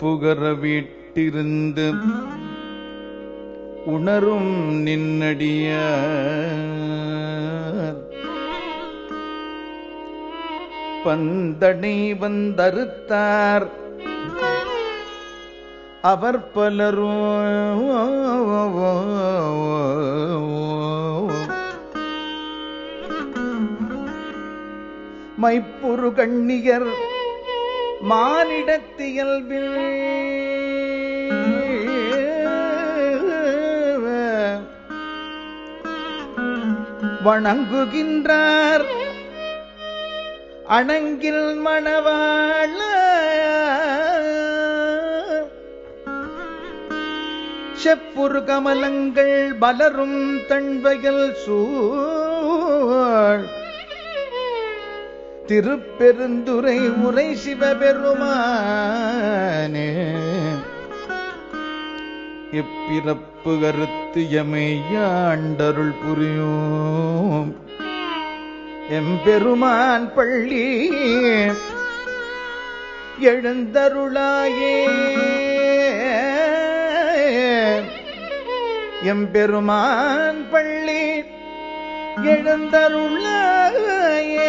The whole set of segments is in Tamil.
பிறப்புகர வீட்டிருந்து உணரும் நின்னடிய பந்தனை வந்தறுத்தார் அவர் பலரும் மைப்புரு கண்ணியர் மானிடத்தியல்பில் வணங்குகின்றார் அணங்கில் மணவாழ செப்புரு கமலங்கள் பலரும் தண்பகல் சூழ் திருப்பெருந்துரை உரை சிவபெருமானே இப்பிறப்பு கருத்து எமையாண்டருள் புரியும் எம்பெருமான் பள்ளி எழுந்தருளாயே எம்பெருமான் பள்ளி எழுந்தருளாயே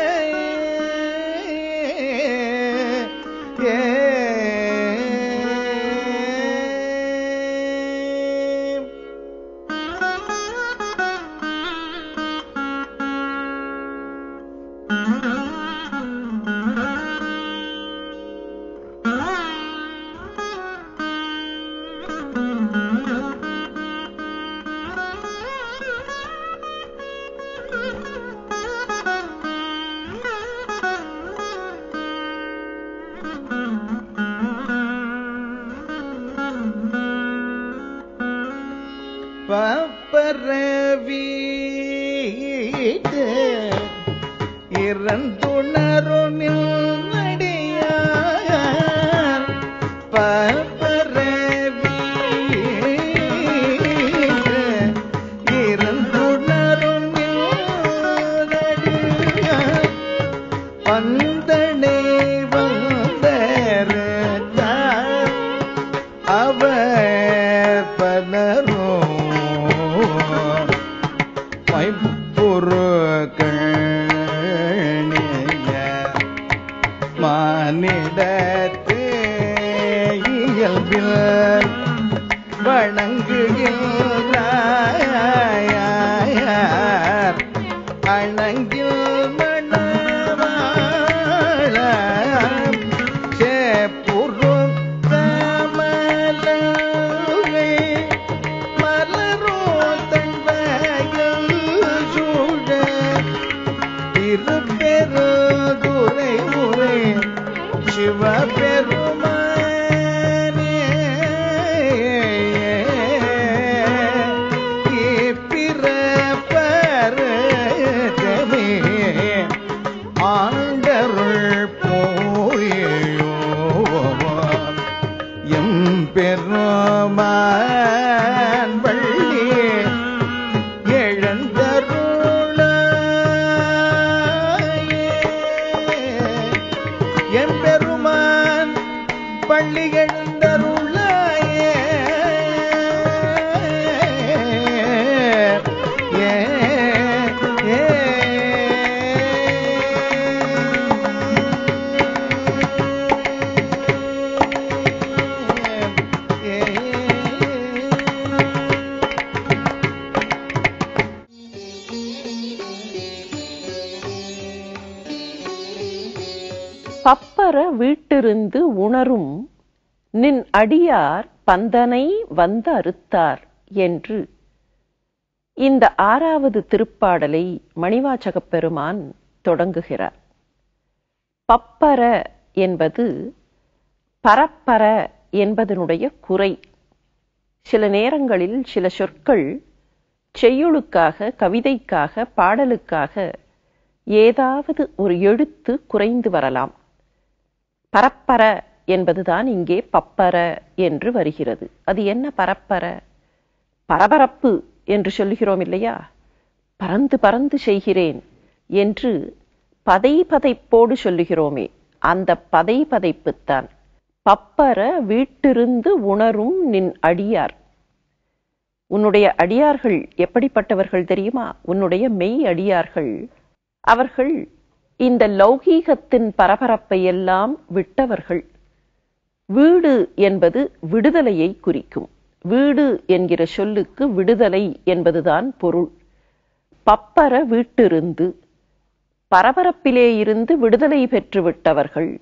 பப்பரவீட்டு இறந்துணரும் நடியார் பப்பரவீட்டு இறந்துணரும் நடியார் பந்தனை வந்தரத்தார் அவர் பலரும் மைப்புருக்கள் மானிடத்து இயல்பில் வணங்குகிறார் அணங்கில் மணவாழ சேப்புரு கமலவே மலரோ தன்வயல் சூழ திருப்பெருதுரை உரை சிவபெருமானே இப்பிறப்பருகமே ஆண்டருள் போயோ எம் பெருமான் வள்ளி எழுந்தருளாயே எம் பெருமான் பள்ளி எழுந்தருளாயே ஏ ஏ பப்பர வீட்டிருந்து உணரும் நின் அடியார் பந்தனை வந்த அறுத்தார் என்று இந்த ஆறாவது திருப்பாடலை மணிவாசகப் பெருமான் தொடங்குகிறார் பப்பர என்பது பரப்பர என்பதனுடைய குறை சில நேரங்களில் சில சொற்கள் செய்யுளுக்காக கவிதைக்காக பாடலுக்காக ஏதாவது ஒரு எழுத்து குறைந்து வரலாம் பரப்பர என்பதுதான் இங்கே பப்பர என்று வருகிறது அது என்ன பரப்பர பரபரப்பு என்று சொல்லுகிறோம் இல்லையா பறந்து பறந்து செய்கிறேன் என்று பதை பதைப்போடு சொல்லுகிறோமே அந்த பதை பதைப்புத்தான் பப்பர வீட்டிருந்து உணரும் நின் அடியார் உன்னுடைய அடியார்கள் எப்படிப்பட்டவர்கள் தெரியுமா உன்னுடைய மெய் அடியார்கள் அவர்கள் இந்த லௌகீகத்தின் பரபரப்பை எல்லாம் விட்டவர்கள் வீடு என்பது விடுதலையை குறிக்கும் வீடு என்கிற சொல்லுக்கு விடுதலை என்பதுதான் பொருள் பப்பர வீட்டிருந்து பரபரப்பிலே இருந்து விடுதலை பெற்று விட்டவர்கள்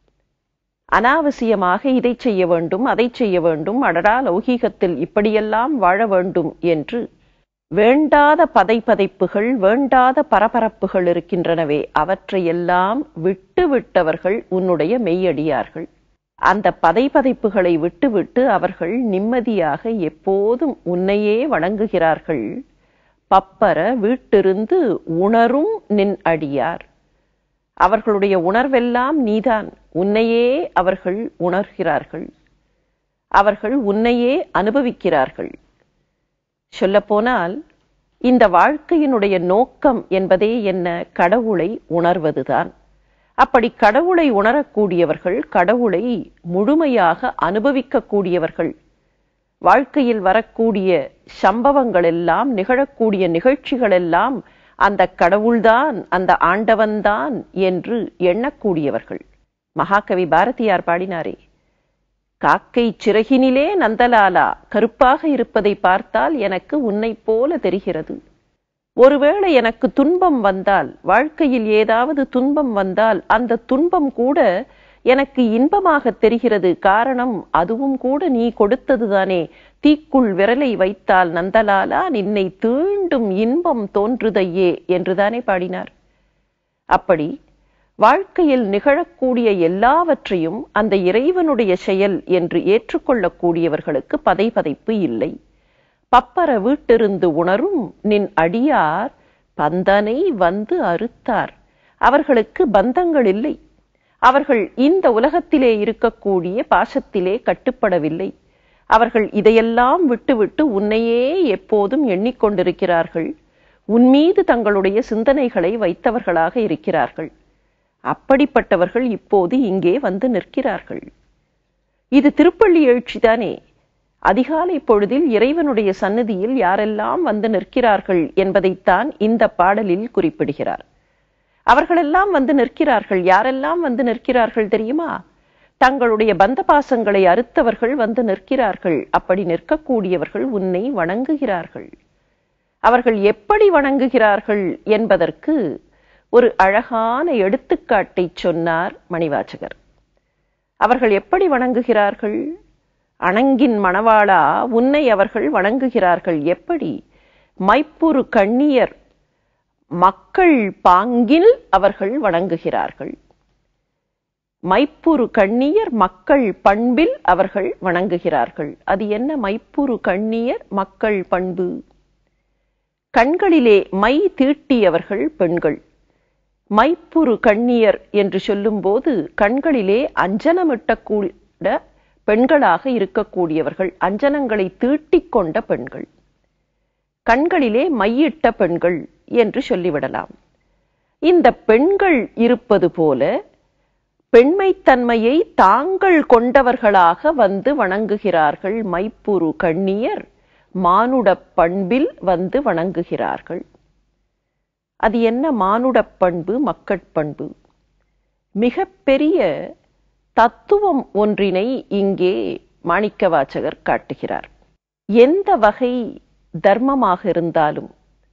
அனாவசியமாக இதை செய்ய வேண்டும் அதை செய்ய வேண்டும் அடடா லௌகீகத்தில் இப்படியெல்லாம் வாழ வேண்டும் என்று வேண்டாத பதைப்பதைப்புகள் வேண்டாத பரபரப்புகள் இருக்கின்றனவே அவற்றையெல்லாம் விட்டு விட்டவர்கள் உன்னுடைய மெய்யடியார்கள் அந்த பதைப்பதைப்புகளை விட்டுவிட்டு அவர்கள் நிம்மதியாக எப்போதும் உன்னையே வணங்குகிறார்கள் பப்பர வீட்டிருந்து உணரும் நின் அடியார் அவர்களுடைய உணர்வெல்லாம் நீதான் உன்னையே அவர்கள் உணர்கிறார்கள் அவர்கள் உன்னையே அனுபவிக்கிறார்கள் சொல்லப்போனால் இந்த வாழ்க்கையினுடைய நோக்கம் என்பதே என்ன கடவுளை உணர்வதுதான் அப்படி கடவுளை உணரக்கூடியவர்கள் கடவுளை முழுமையாக அனுபவிக்கக்கூடியவர்கள் வாழ்க்கையில் வரக்கூடிய சம்பவங்கள் எல்லாம் நிகழக்கூடிய நிகழ்ச்சிகள் எல்லாம் அந்த கடவுள்தான் அந்த ஆண்டவன்தான் என்று எண்ணக்கூடியவர்கள் மகாகவி பாரதியார் பாடினாரே காக்கை சிறகினிலே நந்தலாலா கருப்பாக இருப்பதை பார்த்தால் எனக்கு உன்னைப் போல தெரிகிறது ஒருவேளை எனக்கு துன்பம் வந்தால் வாழ்க்கையில் ஏதாவது துன்பம் வந்தால் அந்த துன்பம் கூட எனக்கு இன்பமாக தெரிகிறது காரணம் அதுவும் கூட நீ கொடுத்ததுதானே தீக்குள் விரலை வைத்தால் நந்தலாலா நின்னை தீண்டும் இன்பம் தோன்றுதையே என்றுதானே பாடினார் அப்படி வாழ்க்கையில் நிகழக்கூடிய எல்லாவற்றையும் அந்த இறைவனுடைய செயல் என்று ஏற்றுக்கொள்ளக்கூடியவர்களுக்கு பதைபதைப்பு இல்லை பப்பர வீட்டிருந்து உணரும் நின் அடியார் பந்தனை வந்து அறுத்தார் அவர்களுக்கு பந்தங்கள் இல்லை அவர்கள் இந்த உலகத்திலே இருக்கக்கூடிய பாசத்திலே கட்டுப்படவில்லை அவர்கள் இதையெல்லாம் விட்டுவிட்டு உன்னையே எப்போதும் எண்ணிக்கொண்டிருக்கிறார்கள் உன்மீது தங்களுடைய சிந்தனைகளை வைத்தவர்களாக இருக்கிறார்கள் அப்படிப்பட்டவர்கள் இப்போது இங்கே வந்து நிற்கிறார்கள் இது திருப்பள்ளி எழுச்சிதானே அதிகாலை பொழுதில் இறைவனுடைய சன்னதியில் யாரெல்லாம் வந்து நிற்கிறார்கள் என்பதைத்தான் இந்த பாடலில் குறிப்பிடுகிறார் அவர்களெல்லாம் வந்து நிற்கிறார்கள் யாரெல்லாம் வந்து நிற்கிறார்கள் தெரியுமா தங்களுடைய பந்த பாசங்களை அறுத்தவர்கள் வந்து நிற்கிறார்கள் அப்படி நிற்கக்கூடியவர்கள் உன்னை வணங்குகிறார்கள் அவர்கள் எப்படி வணங்குகிறார்கள் என்பதற்கு ஒரு அழகான எடுத்துக்காட்டை சொன்னார் மணிவாச்சகர் அவர்கள் எப்படி வணங்குகிறார்கள் அணங்கின் மணவாளா உன்னை அவர்கள் வணங்குகிறார்கள் எப்படி மைப்புறு கண்ணியர் மக்கள் பாங்கில் அவர்கள் வணங்குகிறார்கள் மைப்புறு கண்ணியர் மக்கள் பண்பில் அவர்கள் வணங்குகிறார்கள் அது என்ன மைப்புறு கண்ணியர் மக்கள் பண்பு கண்களிலே மை தீட்டியவர்கள் பெண்கள் மைப்புறு கண்ணியர் என்று சொல்லும்போது கண்களிலே அஞ்சனமிட்டக்கூட பெண்களாக இருக்கக்கூடியவர்கள் அஞ்சனங்களை தீட்டிக் கொண்ட பெண்கள் கண்களிலே மையிட்ட பெண்கள் என்று சொல்லிவிடலாம் இந்த பெண்கள் இருப்பது போல பெண்மைத்தன்மையை தாங்கள் கொண்டவர்களாக வந்து வணங்குகிறார்கள் மைப்புரு கண்ணியர் மானுட பண்பில் வந்து வணங்குகிறார்கள் அது என்ன மானுட பண்பு மக்கட்பண்பு மிக பெரிய தத்துவம் ஒன்றினை இங்கே மாணிக்கவாச்சகர் காட்டுகிறார் எந்த வகை தர்மமாக இருந்தாலும்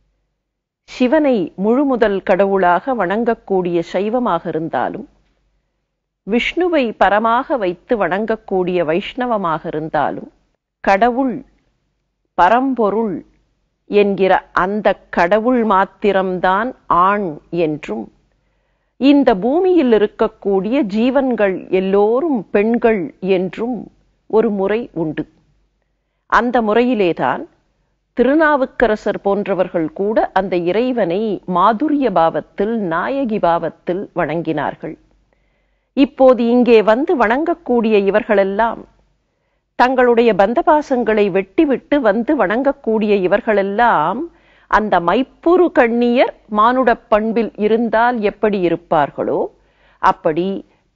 சிவனை முழுமுதல் கடவுளாக வணங்கக்கூடிய சைவமாக இருந்தாலும் விஷ்ணுவை பரமாக வைத்து வணங்கக்கூடிய வைஷ்ணவமாக இருந்தாலும் கடவுள் பரம்பொருள் என்கிற அந்த கடவுள் மாத்திரம்தான் ஆண் என்றும் இந்த பூமியில் இருக்கக்கூடிய ஜீவன்கள் எல்லோரும் பெண்கள் என்றும் ஒரு முறை உண்டு அந்த முறையிலேதான் திருநாவுக்கரசர் போன்றவர்கள் கூட அந்த இறைவனை மாதுரிய பாவத்தில் நாயகி பாவத்தில் வணங்கினார்கள் இப்போது இங்கே வந்து வணங்கக்கூடிய இவர்களெல்லாம் தங்களுடைய பந்தபாசங்களை வெட்டிவிட்டு வந்து வணங்கக்கூடிய இவர்களெல்லாம் அந்த மைப்புறு கண்ணியர் மானுட பண்பில் இருந்தால் எப்படி இருப்பார்களோ அப்படி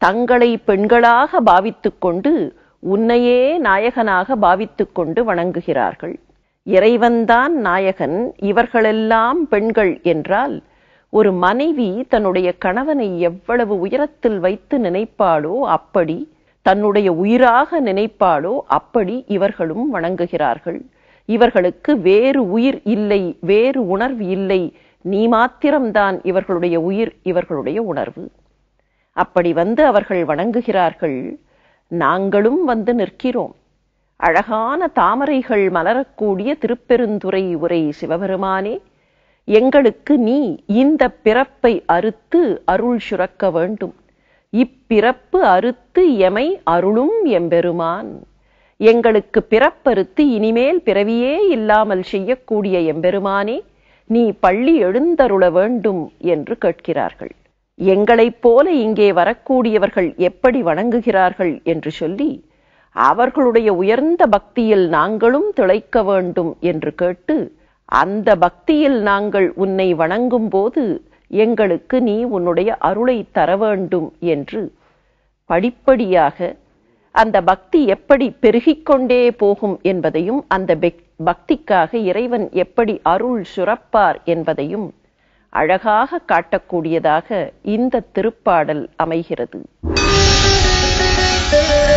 தங்களை பெண்களாக பாவித்துக் கொண்டு உன்னையே நாயகனாக பாவித்துக் கொண்டு வணங்குகிறார்கள் இறைவன்தான் நாயகன் இவர்களெல்லாம் பெண்கள் என்றால் ஒரு மனைவி தன்னுடைய கணவனை எவ்வளவு உயரத்தில் வைத்து நினைப்பாளோ அப்படி தன்னுடைய உயிராக நினைப்பாளோ அப்படி இவர்களும் வணங்குகிறார்கள் இவர்களுக்கு வேறு உயிர் இல்லை வேறு உணர்வு இல்லை நீ மாத்திரம்தான் இவர்களுடைய உயிர் இவர்களுடைய உணர்வு அப்படி வந்து அவர்கள் வணங்குகிறார்கள் நாங்களும் வந்து நிற்கிறோம் அழகான தாமரைகள் மலரக்கூடிய திருப்பெருந்துறை உரை சிவபெருமானே எங்களுக்கு நீ இந்த பிறப்பை அறுத்து அருள் சுரக்க வேண்டும் இப்பிறப்பு அறுத்து எமை அருளும் எம்பெருமான் எங்களுக்கு பிறப்பறுத்து இனிமேல் பிறவியே இல்லாமல் செய்யக்கூடிய எம்பெருமானே நீ பள்ளி எழுந்தருள வேண்டும் என்று கேட்கிறார்கள் எங்களைப் போல இங்கே வரக்கூடியவர்கள் எப்படி வணங்குகிறார்கள் என்று சொல்லி அவர்களுடைய உயர்ந்த பக்தியில் நாங்களும் திளைக்க வேண்டும் என்று கேட்டு அந்த பக்தியில் நாங்கள் உன்னை வணங்கும் போது எங்களுக்கு நீ உன்னுடைய அருளை தர வேண்டும் என்று படிப்படியாக அந்த பக்தி எப்படி பெருகிக்கொண்டே போகும் என்பதையும் அந்த பக்திக்காக இறைவன் எப்படி அருள் சுரப்பார் என்பதையும் அழகாக காட்டக்கூடியதாக இந்த திருப்பாடல் அமைகிறது ஏ